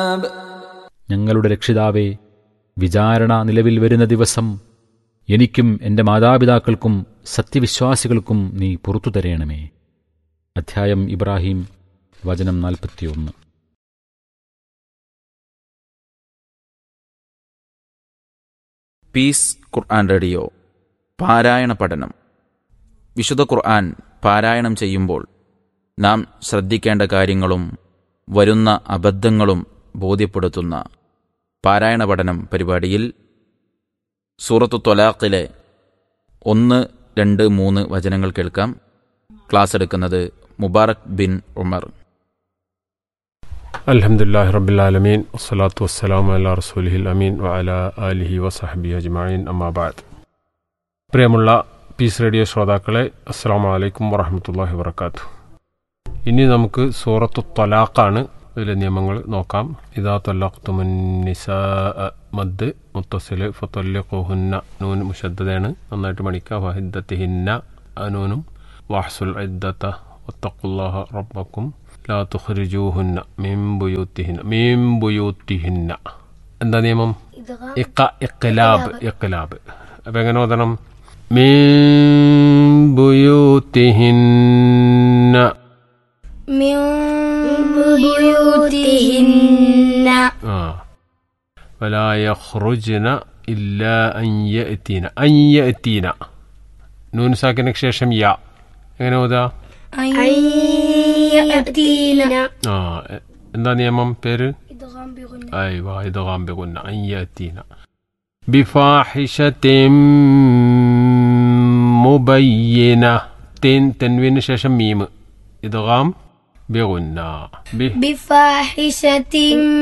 ഞങ്ങളുടെ രക്ഷിതാവേ വിചാരണ നിലവിൽ വരുന്ന ദിവസം എനിക്കും എൻ്റെ മാതാപിതാക്കൾക്കും സത്യവിശ്വാസികൾക്കും നീ പുറത്തു തരയണമേ അധ്യായം ഇബ്രാഹിം വചനം നാൽപ്പത്തിയൊന്ന് പീസ് ഖുർആൻ റേഡിയോ പാരായണ പഠനം വിശുദ്ധ ഖുർആൻ പാരായണം ചെയ്യുമ്പോൾ നാം ശ്രദ്ധിക്കേണ്ട കാര്യങ്ങളും വരുന്ന അബദ്ധങ്ങളും ബോധ്യപ്പെടുത്തുന്ന പാരായണ പഠനം പരിപാടിയിൽ സൂറത്തു തൊലാഖിലെ ഒന്ന് രണ്ട് മൂന്ന് വചനങ്ങൾ കേൾക്കാം ക്ലാസ് എടുക്കുന്നത് മുബാറക് ബിൻ ഉമർ അലഹമുല്ലാ റബുലാലമീൻ വസ്സലാത്തു വസ്സലാം അല്ല റസൂലിഹിൽ അമീൻ വഅല ആലിഹി വസഹബി അജ്മീൻ അമ്മാബാദ് പ്രിയമുള്ള പീസ് റേഡിയോ ശ്രോതാക്കളെ അസ്സാം വലൈക്കും വറഹമത്തല്ലാഹി വർക്കാത്തു ഇനി നമുക്ക് സൂറത്തു തൊലാഖാണ് ഇതിലെ നിയമങ്ങൾ നോക്കാം ഇതാ തൊല്ലാഖ്തുമുന്നിസ മദ് മുത്തസില് ഫതൊല്ലിഖുഹുന്ന നൂൻ മുഷദ്ദതയാണ് നന്നായിട്ട് മണിക്കുക വഹിദ്ദത്തിഹിന്ന അനൂനും വാഹ്സുൽ ഇദ്ദത്ത വത്തഖുല്ലാഹ റബ്ബക്കും ലാ തുഖ്രിജൂഹുന്ന മിൻ ബുയൂത്തിഹിന്ന മിൻ ബുയൂത്തിഹിന്ന എന്താ നിയമം ഇഖ ഇഖ്ലാബ് ഇഖ്ലാബ് അപ്പം എങ്ങനെ ഓതണം മിൻ ബുയൂത്തിഹിന്ന من بيوتهن آه. ولا يخرجن إلا أن يأتين أن يأتين نون ساكنك ശേഷം യാ എങ്ങനെ ഓതാ أن يأتين ആ എ- എന്താ നിയമം പേര് إدغام بغنى أيوة إدغام بغنى أن يأتينا بفاحشة مبينة تن تنوين شاشة ميم إدغام بغنى به بفاحشة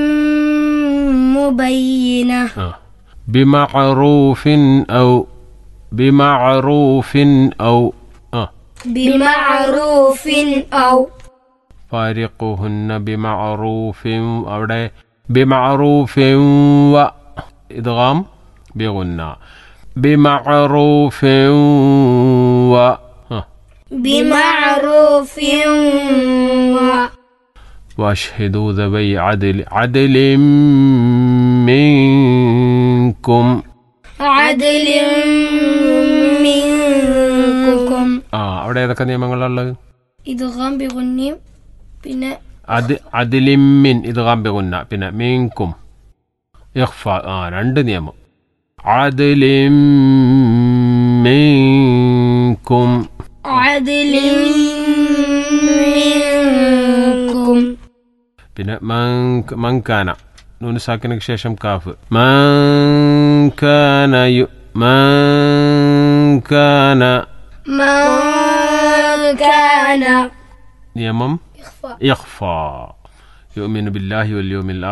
مبينة آه. بمعروف أو بمعروف أو آه. بمعروف أو فارقوهن بمعروف അവിടെ بمعروف و إدغام بغنى بمعروف و آه. بمعروف و واشهدوا ذوي عدل عدل منكم عدل منكم ആ അവിടെ ഏതൊക്കെ നിയമങ്ങളുള്ളത് إدغام بغنى പിന്നെ അത് അതിലിമ്മിൻ ഇത് കാമ്പികുന്ന പിന്നെ മീൻകും ഇഖ്ഫ ആ രണ്ട് നിയമം അതിലിമ്മിൻകും عدل منكم പിന്നെ മൻ- മൻകാന നൂന് സാക്കിനക്ക് ശേഷം കാഫ് മൻകാന യു- മൻകാന من كان നിയമം إخفاء ഇഖ്ഫ യുമിനു ബില്ലാഹി വൽ യൗമിൽ